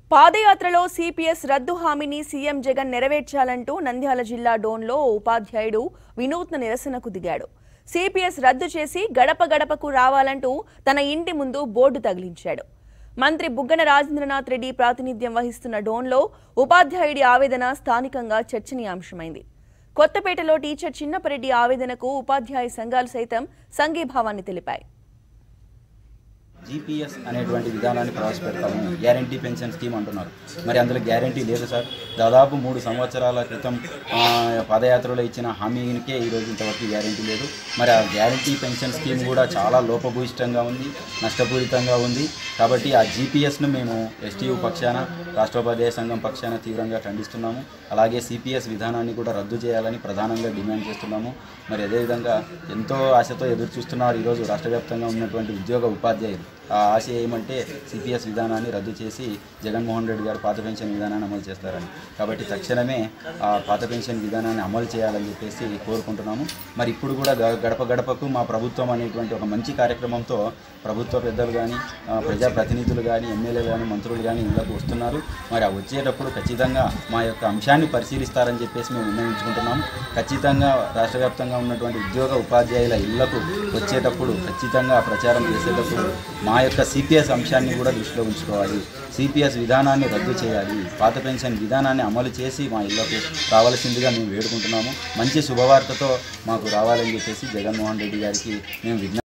పాదయాత్రలో సిపిఎస్ రద్దు హామీని సీఎం జగన్ నెరవేర్చాలంటూ నంద్యాల జిల్లా డోన్లో ఓ ఉపాధ్యాయుడు వినూత్న నిరసనకు దిగాడు సిపిఎస్ రద్దు చేసి గడప గడపకు రావాలంటూ తన ఇంటి ముందు బోర్డు తగిలించాడు మంత్రి బుగ్గన రాజేంద్రనాథ్ రెడ్డి ప్రాతినిధ్యం వహిస్తున్న డోన్లో ఉపాధ్యాయుడి ఆవేదన స్థానికంగా చర్చనీయాంశమైంది కొత్తపేటలో టీచర్ చిన్నపరెడ్డి ఆవేదనకు ఉపాధ్యాయ సంఘాలు సైతం సంఘీభావాన్ని తెలిపాయి జీపీఎస్ అనేటువంటి విధానాన్ని ప్రవేశపెడతాము గ్యారంటీ పెన్షన్ స్కీమ్ అంటున్నారు మరి అందులో గ్యారంటీ లేదు సార్ దాదాపు మూడు సంవత్సరాల క్రితం ఆ, పాదయాత్రలో ఇచ్చిన హామీకే ఈరోజు ఇంతవరకు గ్యారంటీ లేదు మరి ఆ గ్యారంటీ పెన్షన్ స్కీమ్ కూడా చాలా లోపభూయిష్టంగా ఉంది నష్టపూరితంగా ఉంది కాబట్టి ఆ జీపీఎస్ను మేము ఎస్టీయూ పక్షాన రాష్ట్రోపాధ్యాయ సంఘం పక్షాన తీవ్రంగా ఖండిస్తున్నాము అలాగే సిపిఎస్ విధానాన్ని కూడా రద్దు చేయాలని ప్రధానంగా డిమాండ్ చేస్తున్నాము మరి అదేవిధంగా ఎంతో ఆశతో ఎదురు చూస్తున్నారు ఈరోజు రాష్ట్ర వ్యాప్తంగా ఉన్నటువంటి ఉద్యోగ ఉపాధ్యాయులు ఆ ఆశ ఏమంటే సిపిఎస్ విధానాన్ని రద్దు చేసి జగన్మోహన్ రెడ్డి గారు పాత పెన్షన్ విధానాన్ని అమలు చేస్తారని కాబట్టి తక్షణమే ఆ పాత పెన్షన్ విధానాన్ని అమలు చేయాలని చెప్పేసి కోరుకుంటున్నాము మరి ఇప్పుడు కూడా గ- గడప గడపకు మా ప్రభుత్వం అనేటువంటి ఒక మంచి కార్యక్రమంతో ప్రభుత్వ పెద్దలు కానీ ప్రజాప్రతినిధులు కానీ ఎమ్మెల్యేలు కానీ మంత్రులు కానీ ఇళ్ళకు వస్తున్నారు మరి ఆ వచ్చేటప్పుడు ఖచ్చితంగా మా యొక్క అంశాన్ని పరిశీలిస్తారని చెప్పేసి మేము నిర్ణయించుకుంటున్నాము ఖచ్చితంగా రాష్ట్ర వ్యాప్తంగా ఉన్నటువంటి ఉద్యోగ ఉపాధ్యాయుల ఇళ్లకు వచ్చేటప్పుడు ఖచ్చితంగా ప్రచారం చేసేటప్పుడు మా యొక్క సిపిఎస్ అంశాన్ని కూడా దృష్టిలో ఉంచుకోవాలి సిపిఎస్ విధానాన్ని రద్దు చేయాలి పాత పెన్షన్ విధానాన్ని అమలు చేసి మా ఇళ్లకు రావాల్సిందిగా మేము వేడుకుంటున్నాము మంచి శుభవార్తతో మాకు రావాలని చెప్పేసి జగన్మోహన్ రెడ్డి గారికి మేము విజ్ఞప్తి